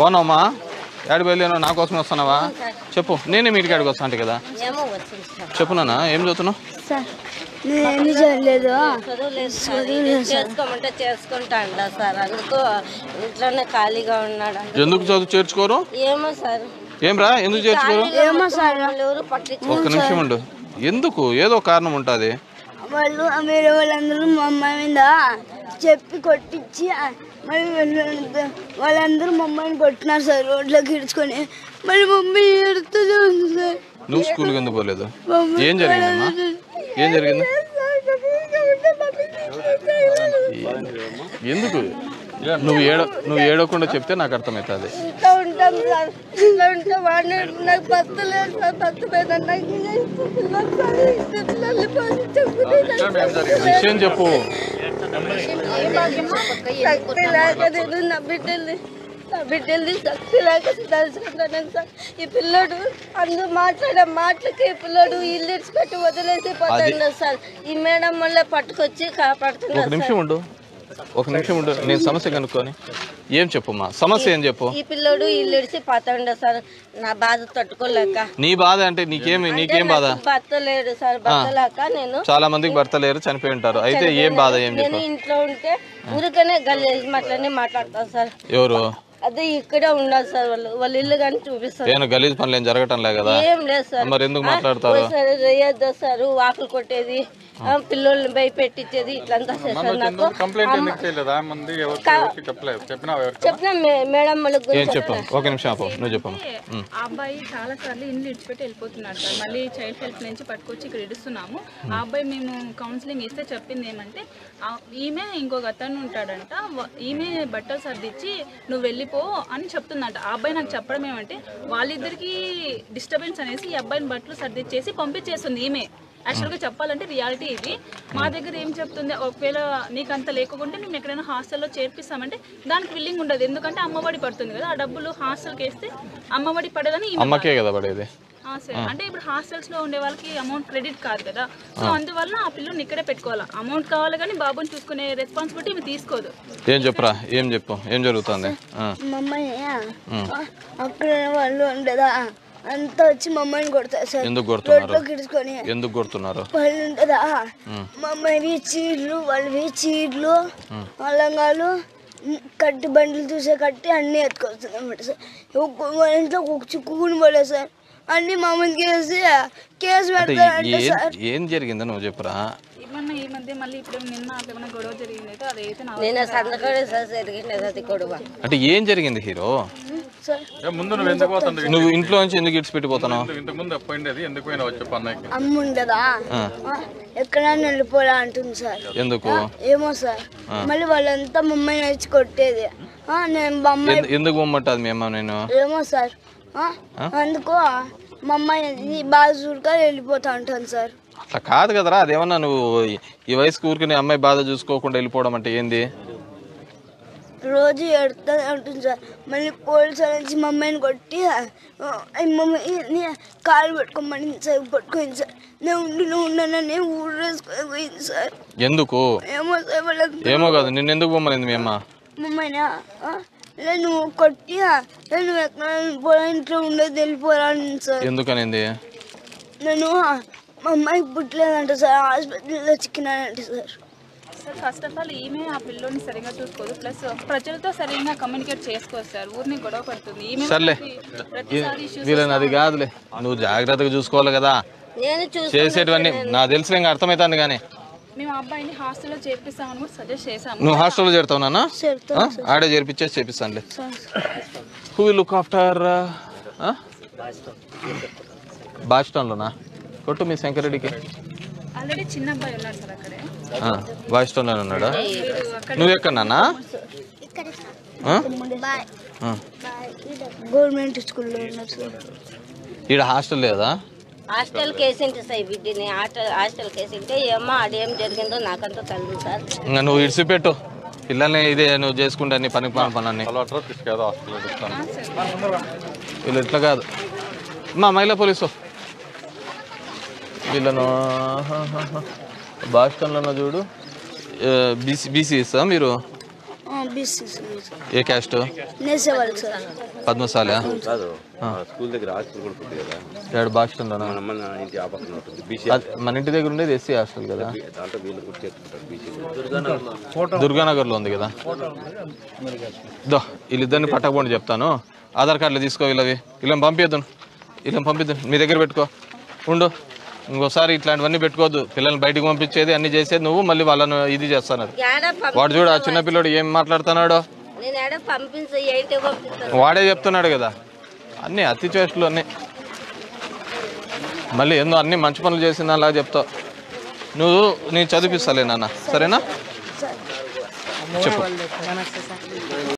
పోనావమ్మా ఏడు బయలుదేరు నా కోసం వస్తున్నావా చెప్పు నేనే మీ ఇంటికి వస్తా అంటే కదా ఏమో వచ్చింది సార్ చెప్పు నాన్న ఏం చదువుతున్నావు సార్ నేనేమి చేయలేదు చదువులేదు సార్ ఇది చేసుకోమంటే చేసుకుంటా అంట సార్ అందుకు ఇంట్లోనే ఖాళీగా ఉన్నాడు అంట. ఎందుకు చదువు చేర్చుకోరు ఏమో సార్ ఏం రా ఎందుకు చేర్చుకోరు ఏమో సార్ వాళ్ళు ఎవరు పట్టించు ఒక్క నిమిషం ఉండు ఎందుకు ఏదో కారణం ఉంటుంది వాళ్ళు వేరే వాళ్ళందరూ మా అమ్మాయి మీద చెప్పి కొట్టించి మళ్ళీ వీళ్ళు- వాళ్ళందరూ మా అమ్మాయిని కొట్టినారు సార్ రోడ్లోకి ఇడ్చుకొని మళ్ళీ మమ్మీ ఎడుతుంది సార్ నువ్వు స్కూల్కి ఎందుకు పోలేదు ఏం జరిగిందమ్మా ఏం జరిగింది ఎందుకు నువ్వు ఏడ నువ్వు ఏడవకుండా చెప్తే నాకు అర్థమవుతుంది ఇంట్లో ఉంటాం సార్ ఇంట్లో ఉంటే వాడిని నాకు భర్త లేదు సార్ భర్త మీద నాకు ఇంకా ఇద్దరు పిల్లలు సార్ ఇద్దరు పిల్లల్ని పోషించుకునే విషయం చెప్పు శక్తి లేక నేను నా బిడ్డల్ని నా బిడ్డల్ని శక్తి లేక తలుచుకుంటాను సార్ ఈ పిల్లడు అందరూ మాట్లాడే మాటలకి ఈ పిల్లడు ఇల్లు ఇడిచిపెట్టి వదిలేసి పోతున్నాడు సార్ ఈ మేడం వల్లే పట్టుకొచ్చి ఒక కాపాడుతున్నారు నిమిషం ఉండు ఒక నిమిషం ఉండు నేను సమస్య కనుక్కొని ఏం చెప్పమ్మా సమస్య ఏం చెప్పు ఈ పిల్లోడు ఇల్లు ఇడిచి పోతాడు సార్ నా బాధ తట్టుకోలేక నీ బాధ అంటే నీకేమి నీకేం బాధ నాకు భర్త లేడు సార్ భర్త లేక నేను చాలా మందికి భర్త లేరు చనిపోయి ఉంటారు అయితే ఏం బాధ ఏం నేను చెప్పు ఇంట్లో ఉంటే ఊరికనే గల్లేసి మాటలన్నీ మాట్లాడతాను సార్ ఎవరు అదే ఇక్కడే ఉన్నారు సార్ వాళ్ళు వాళ్ళ ఇల్లు కానీ చూపిస్తారు నేను గలీజ్ పనులు ఏం జరగటం లే కదా ఏం లేదు సార్ మరి ఎందుకు మాట్లాడతారు సరే రేయద్దు సార్ వాకులు కొట్టేది ఆ, పిల్లోల్ని భయపెట్టించేది ఇట్లంతా చేశారు నాకు కంప్లైంట్ ఎందుకు చేయలేదా ముందు ఎవరికి ఎవరికి చెప్పలేదు చెప్పినా ఎవరికి చెప్పిన మే- మేడం వాళ్ళ ఏం గురించి చెప్పు ఒక నిమిషం ఆపు నువ్వు చెప్పమ్మా ఉమ్. ఆ అబ్బాయి చాలా సార్లు ఇండ్లు ఇడిచిపెట్టి వెళ్ళిపోతున్నాడు సార్ మళ్ళీ చైల్డ్ హెల్ప్ నుంచి పట్టుకొచ్చి ఇక్కడ ఇడుస్తున్నాము ఆ అబ్బాయి మేము కౌన్సిలింగ్ ఇస్తే చెప్పింది ఏమంటే ఆ- ఈమె ఇంకొక అతను ఉంటాడంట వ- ఈమె బట్టలు సర్దిచ్చి నువ్వు వెళ్ళిపో అని చెప్తుందంట ఆ అబ్బాయి నాకు చెప్పడం ఏమంటే వాళ్ళిద్దరికి డిస్టర్బెన్స్ అనేసి ఈ అబ్బాయిని బట్టలు సర్దిచ్చేసి పంపించేస్తుంది ఈమె యాక్చువల్గా చెప్పాలంటే రియాలిటీ ఇది మా దగ్గర ఏం చెప్తుంది ఒకవేళ నీకు అంత లేకుంటే మేము ఎక్కడైనా హాస్టల్లో చేర్పిస్తామంటే దానికి విల్లింగ్ ఉండదు ఎందుకంటే అమ్మఒడి పడుతుంది కదా ఆ డబ్బులు హాస్టల్కి వేస్తే అమ్మఒడి పడదని ఈమె అమ్మకే కదా పడేది ఆ, సరే అంటే ఇప్పుడు హాస్టల్స్ లో ఉండే వాళ్ళకి అమౌంట్ క్రెడిట్ కాదు కదా సో అందువల్ల ఆ పిల్లని ఇక్కడే పెట్టుకోవాలి అమౌంట్ కావాలి కానీ బాబుని చూసుకునే రెస్పాన్సిబిలిటీ ఈమె తీసుకోదు ఏం చెప్పురా ఏం చెప్పు ఏం జరుగుతుంది ఆ. మా అమ్మాయి అక్కడ వాళ్ళు ఉండదా అంతా వచ్చి మా అమ్మాయిని కొడతారు సార్ ఎందుకు కొడుతున్నారు రోడ్లోకి ఇడ్చుకొని ఎందుకు కొడుతున్నారు వాళ్ళు ఉంటుందా మా అమ్మాయివి చీరలు వాళ్ళవి చీరలు లంగాలు కట్టి బండ్లు చూసే కట్టి అన్నీ ఎత్తుకొస్తున్నాయి సార్ ఒక్క- మా ఇంట్లో ఒక చిక్కు కూడా పోలేదు సార్ అన్ని మా అమ్మకి వేసి కేసు అంటే పెడతారంటే ఏం సార్ ఏం జరిగిందో నువ్వు చెప్పురా ఏమన్నా ఈ మధ్య మళ్ళీ ఇప్పుడు నిన్న ఏమైనా గొడవ జరిగింది అయితే అదైతే నా నేను సందకడే సార్ జరిగినది అది గొడవ అంటే ఏం జరిగింది హీరో సార్ ఏ ముందు నువ్వు ఎందుకు పోతుంది నువ్వు ఇంట్లో నుంచి ఎందుకు ఇడిచిపెట్టిపోతున్నావు ఇంతకు ముందు పోయిండేది ఎందుకు పోయినా చెప్పు అన్నయ్యకి అమ్మ ఉండదా ఆ, ఎక్కడైనా వెళ్ళిపోరా అంటుంది సార్ ఎందుకు ఏమో సార్ మళ్ళీ వాళ్ళంతా మా అమ్మాయిని వచ్చి కొట్టేది ఆ, నేను మా అమ్మాయి ఎందు- ఎందుకు పొమ్మంటుంది మీ అమ్మ నేను ఏమో సార్ ఆ, అందుకు మా అమ్మాయి బాగా చూడక వెళ్ళిపోతా ఉంటాను సార్ అట్లా కాదు కదరా అదేమన్నా నువ్వు ఈ- ఈ వయసుకు ఊరికి అమ్మాయి బాధ చూసుకోకుండా వెళ్ళిపోవడం అంటే ఏంది రోజు ఎడుతుంది ఉంటుంది సార్ మళ్ళీ పోలీసు నుంచి మా అమ్మాయిని కొట్టి ఆ, ఈ మమ్మీ కాలు పెట్టుకోమని సార్ పట్టుకోయింది సార్ నేను ఉండి నువ్వు ఉన్నానని ఊరేసుకొని పోయింది సార్ ఎందుకు ఏమో సార్ వాళ్ళకి ఏమో కాదు నిన్ను ఎందుకు పొమ్మనింది మీ అమ్మ మమ్మల్ని లేదు నువ్వు కొట్టి ఆ, లేదు నువ్వు ఎక్కడ పోరా ఇంట్లో ఉండేది వెళ్ళిపోరా అని సార్ ఎందుకనింది నేను ఆ, మా అమ్మాయికి పుట్టలేదంట సార్ హాస్పిటల్లో చిక్కినానంటే sir sir first of all ఈమె ఆ పిల్లోని సరిగా చూసుకోదు ప్లస్ ప్రజలతో సరిగా కమ్యూనికేట్ చేసుకోదు సార్ ఊరిని గొడవ పడుతుంది ఈమె సర్లే ప్రతి- ప్రతిసారి issues వీళ్ళని అది కాదులే నువ్వు జాగ్రత్తగా చూసుకోవాలి కదా నేను చూసి చేసేటివన్నీ నాకు తెలిసిన ఇంకా అర్థమవుతుంది కానీ మేము ఆ అబ్బాయిని హాస్టల్లో చేర్పిస్తామని కూడా సజెస్ట్ చేసాము నువ్వు హాస్టల్లో చేరుతావు నాన్న చేరుతాను ఆ? ఆడే చేర్పించేసి చేపిస్తానులే హూ విల్ లుక్ ఆఫ్టర్ బాస్టన్లోనా కొట్టు మీ శంకరెడ్డికి ఆల్రెడీ చిన్న అబ్బాయి ఉన్నాడు సార్ అక్కడే బాస్టన్లోనే ఉన్నాడా నువ్వు ఎక్కడ నాన్న ఆ? ఆ. గవర్నమెంట్ స్కూల్లో ఉన్నారు సార్ ఈడ హాస్టల్ లేదా హాస్టల్ కేసింటే సార్ ఈ బిడ్డని హాస్టల్ హాస్టల్ కేసింటే ఏమో ఆడేం జరిగిందో నాకంతా తెలియదు సార్ ఇంకా నువ్వు ఇడిచిపెట్టు పిల్లల్ని ఇదే నువ్వు చేసుకుంటే అన్ని పని పని పని అలవాటు తీసుకేదో హాస్పిటల్ ఇస్తాను వీళ్ళు ఇట్లా కాదు మా మహిళా పోలీసు వీళ్ళను బాస్టన్లో చూడు బీసీ బీసీ ఇస్తా మీరు ఆ, బీసీ ఏ క్యాస్ట్ నేసేవాళ్ళకి సార్ పద్మశాల కాదు స్కూల్ దగ్గర హాస్టల్ కూడా ఉంటుంది కదా ఏడు బాక్స్టన్లోనా మన మన ఇంటి ఆ పక్కన ఉంటుంది బీసీ అది మన ఇంటి దగ్గర ఉండేది ఎస్సీ హాస్టల్ కదా దాంట్లో వీళ్ళు కూడా చేసుకుంటారు బీసీ దుర్గానగర్లో ఉంది కదా దో వీళ్ళిద్దరిని పట్టకపోండి చెప్తాను ఆధార్ కార్డులు తీసుకో వీళ్ళవి వీళ్ళని పంపిద్దాను వీళ్ళని పంపిద్దాం మీ దగ్గర పెట్టుకో ఉండు ఇంకోసారి ఇట్లాంటివన్నీ పెట్టుకోవద్దు పిల్లల్ని బయటికి పంపించేది అన్ని చేసేది నువ్వు మళ్ళీ వాళ్ళను ఇది చేస్తున్నారు ఏడ పంపి వాడు చూడు ఆ చిన్న పిల్లోడు ఏం మాట్లాడుతున్నాడో నేను ఏడ పంపించ ఏంటి పంపిస్తాను వాడే చెప్తున్నాడు కదా అన్నీ అతి చేష్టలు అన్నీ మళ్ళీ ఏందో అన్ని మంచి పనులు చేసిన అలా చెప్తావు నువ్వు నేను చదివిస్తాలే నాన్న సరేనా చెప్పు